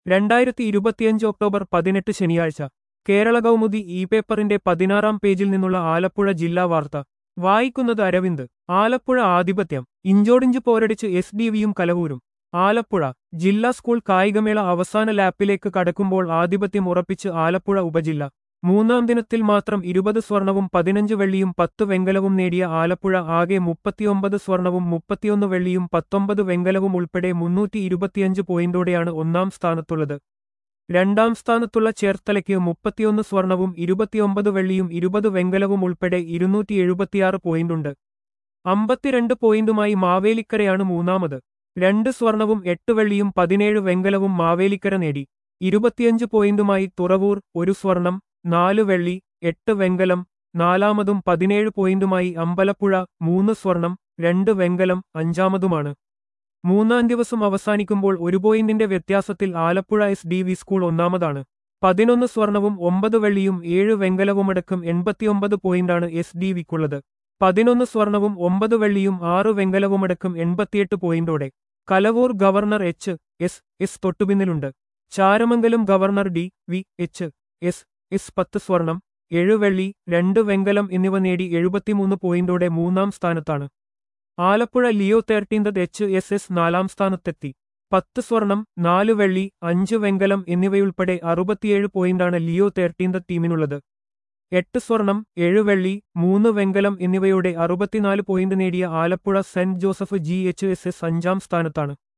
രണ്ടായിരത്തി ഇരുപത്തിയഞ്ച് ഒക്ടോബർ പതിനെട്ട് ശനിയാഴ്ച കേരള കൗമുദി ഇ പേപ്പറിന്റെ പതിനാറാം പേജിൽ നിന്നുള്ള ആലപ്പുഴ ജില്ലാ വാർത്ത വായിക്കുന്നത് അരവിന്ദ് ആലപ്പുഴ ആധിപത്യം ഇഞ്ചോടിഞ്ച് പോരടിച്ച് എസ് ഡി വിയും കലവൂരും ആലപ്പുഴ ജില്ലാ സ്കൂൾ കായികമേള അവസാന ലാപ്പിലേക്ക് കടക്കുമ്പോൾ ആധിപത്യം ഉറപ്പിച്ച് ആലപ്പുഴ ഉപജില്ല മൂന്നാം ദിനത്തിൽ മാത്രം ഇരുപത് സ്വർണവും പതിനഞ്ച് വെള്ളിയും പത്ത് വെങ്കലവും നേടിയ ആലപ്പുഴ ആകെ മുപ്പത്തിയൊമ്പത് സ്വർണവും മുപ്പത്തിയൊന്ന് വെള്ളിയും പത്തൊമ്പത് വെങ്കലവും ഉൾപ്പെടെ മുന്നൂറ്റി ഇരുപത്തിയഞ്ച് പോയിന്റോടെയാണ് ഒന്നാം സ്ഥാനത്തുള്ളത് രണ്ടാം സ്ഥാനത്തുള്ള ചേർത്തലയ്ക്ക് മുപ്പത്തിയൊന്ന് സ്വർണവും ഇരുപത്തിയൊമ്പത് വെള്ളിയും ഇരുപത് വെങ്കലവും ഉൾപ്പെടെ ഇരുന്നൂറ്റി എഴുപത്തിയാറ് പോയിന്റുണ്ട് അമ്പത്തിരണ്ട് പോയിന്റുമായി മാവേലിക്കരയാണ് മൂന്നാമത് രണ്ട് സ്വർണവും എട്ട് വെള്ളിയും പതിനേഴ് വെങ്കലവും മാവേലിക്കര നേടി ഇരുപത്തിയഞ്ച് പോയിന്റുമായി തുറവൂർ ഒരു സ്വർണം നാല് വെള്ളി എട്ട് വെങ്കലം നാലാമതും പതിനേഴ് പോയിന്റുമായി അമ്പലപ്പുഴ മൂന്ന് സ്വർണം രണ്ട് വെങ്കലം അഞ്ചാമതുമാണ് മൂന്നാം ദിവസം അവസാനിക്കുമ്പോൾ ഒരു പോയിന്റിന്റെ വ്യത്യാസത്തിൽ Alappuzha S D V school ഒന്നാമതാണ് പതിനൊന്ന് സ്വർണവും ഒമ്പത് വെള്ളിയും ഏഴ് വെങ്കലവുമടക്കം എൺപത്തിയൊമ്പത് പോയിന്റാണ് എസ് ഡി വിക്കുള്ളത് പതിനൊന്ന് സ്വർണവും ഒമ്പത് വെള്ളിയും ആറ് വെങ്കലവുമടക്കം എൺപത്തിയെട്ട് പോയിന്റോടെ Kalavoor government H S S തൊട്ടുപിന്നിലുണ്ട് Charamangalam government D V H S S പത്ത് സ്വർണം ഏഴ് വെള്ളി രണ്ട് വെങ്കലം എന്നിവ നേടി എഴുപത്തിമൂന്ന് പോയിന്റോടെ മൂന്നാം സ്ഥാനത്താണ് Alappuzha Leo thirteenth H S S നാലാം സ്ഥാനത്തെത്തി പത്ത് സ്വർണം നാല് വെള്ളി അഞ്ച് വെങ്കലം എന്നിവയുൾപ്പെടെ അറുപത്തിയേഴ് പോയിന്റാണ് ലിയോ തേർട്ടീൻത് ടീമിനുള്ളത് എട്ട് സ്വർണം ഏഴ് വെള്ളി മൂന്ന് വെങ്കലം എന്നിവയുടെ അറുപത്തിനാല് പോയിന്റ് നേടിയ Alappuzha saint Joseph G H S S അഞ്ചാം സ്ഥാനത്താണ്